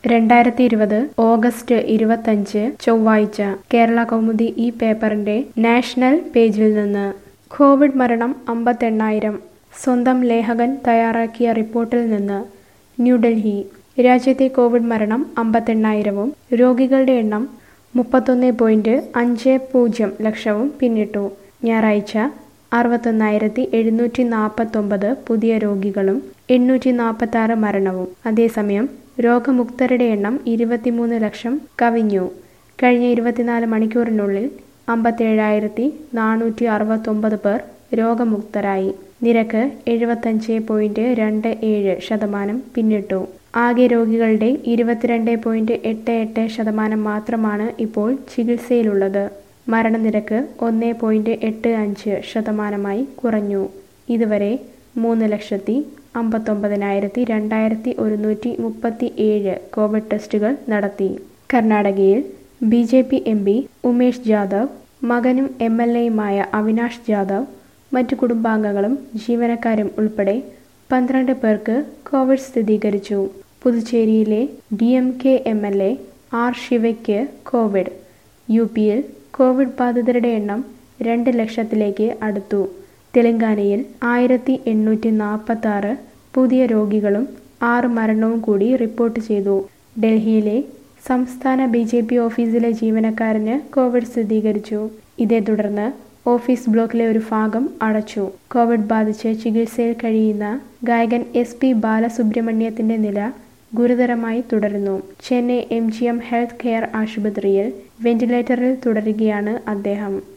രണ്ടായിരത്തി ഇരുപത് ഓഗസ്റ്റ് ഇരുപത്തഞ്ച് ചൊവ്വാഴ്ച കേരള കൗമുദി ഈ പേപ്പറിന്റെ നാഷണൽ പേജിൽ നിന്ന് കോവിഡ് മരണം അമ്പത്തെണ്ണായിരം സ്വന്തം ലേഖകൻ തയ്യാറാക്കിയ റിപ്പോർട്ടിൽ നിന്ന് ന്യൂഡൽഹി രാജ്യത്തെ കോവിഡ് മരണം അമ്പത്തെണ്ണായിരവും രോഗികളുടെ എണ്ണം മുപ്പത്തൊന്ന് പോയിന്റ് അഞ്ച് പൂജ്യം ലക്ഷവും പിന്നിട്ടു ഞായറാഴ്ച അറുപത്തൊന്നായിരത്തി എഴുന്നൂറ്റി നാൽപ്പത്തൊമ്പത് പുതിയ രോഗികളും എണ്ണൂറ്റി നാൽപ്പത്തി ആറ് മരണവും അതേസമയം രോഗമുക്തരുടെ എണ്ണം ഇരുപത്തിമൂന്ന് ലക്ഷം കവിഞ്ഞു കഴിഞ്ഞ ഇരുപത്തിനാല് മണിക്കൂറിനുള്ളിൽ അമ്പത്തേഴായിരത്തി നാനൂറ്റി അറുപത്തൊമ്പത് പേർ രോഗമുക്തരായി നിരക്ക് എഴുപത്തഞ്ച് പോയിന്റ് രണ്ട് ഏഴ് ശതമാനം പിന്നിട്ടു ആകെ രോഗികളുടെ ഇരുപത്തിരണ്ട് പോയിന്റ് എട്ട് എട്ട് ശതമാനം മാത്രമാണ് ഇപ്പോൾ ചികിത്സയിലുള്ളത് മരണനിരക്ക് ഒന്ന് പോയിന്റ് എട്ട് അഞ്ച് ശതമാനമായി കുറഞ്ഞു ഇതുവരെ മൂന്ന് ലക്ഷത്തി അമ്പത്തൊമ്പതിനായിരത്തി രണ്ടായിരത്തി ഒരുന്നൂറ്റി മുപ്പത്തി ഏഴ് കോവിഡ് ടെസ്റ്റുകൾ നടത്തി കർണാടകയിൽ B J P M P Umesh Jadhav മകനും എം എൽ എയുമായ അവിനാഷ് ജാദവ് മറ്റു കുടുംബാംഗങ്ങളും ജീവനക്കാരും ഉൾപ്പെടെ പന്ത്രണ്ട് പേർക്ക് കോവിഡ് സ്ഥിരീകരിച്ചു പുതുച്ചേരിയിലെ D M K M L A R ശിവയ്ക്ക് കോവിഡ് യു പിയിൽ കോവിഡ് ബാധിതരുടെ എണ്ണം രണ്ട് ലക്ഷത്തിലേക്ക് അടുത്തു തെലങ്കാനയിൽ ആയിരത്തി എണ്ണൂറ്റി നാൽപ്പത്തി ആറ് പുതിയ രോഗികളും ആറ് മരണവും കൂടി റിപ്പോർട്ട് ചെയ്തു ഡൽഹിയിലെ സംസ്ഥാന ബി ജെ പി ഓഫീസിലെ ജീവനക്കാരന് കോവിഡ് സ്ഥിരീകരിച്ചു ഇതേ തുടർന്ന് ഓഫീസ് ബ്ലോക്കിലെ ഒരു ഭാഗം അടച്ചു കോവിഡ് ബാധിച്ച് ചികിത്സയിൽ കഴിയുന്ന ഗായകൻ എസ് പി ബാലസുബ്രഹ്മണ്യത്തിന്റെ നില ഗുരുതരമായി തുടരുന്നു Chennai M G M health care ആശുപത്രിയിൽ വെന്റിലേറ്ററിൽ തുടരുകയാണ് അദ്ദേഹം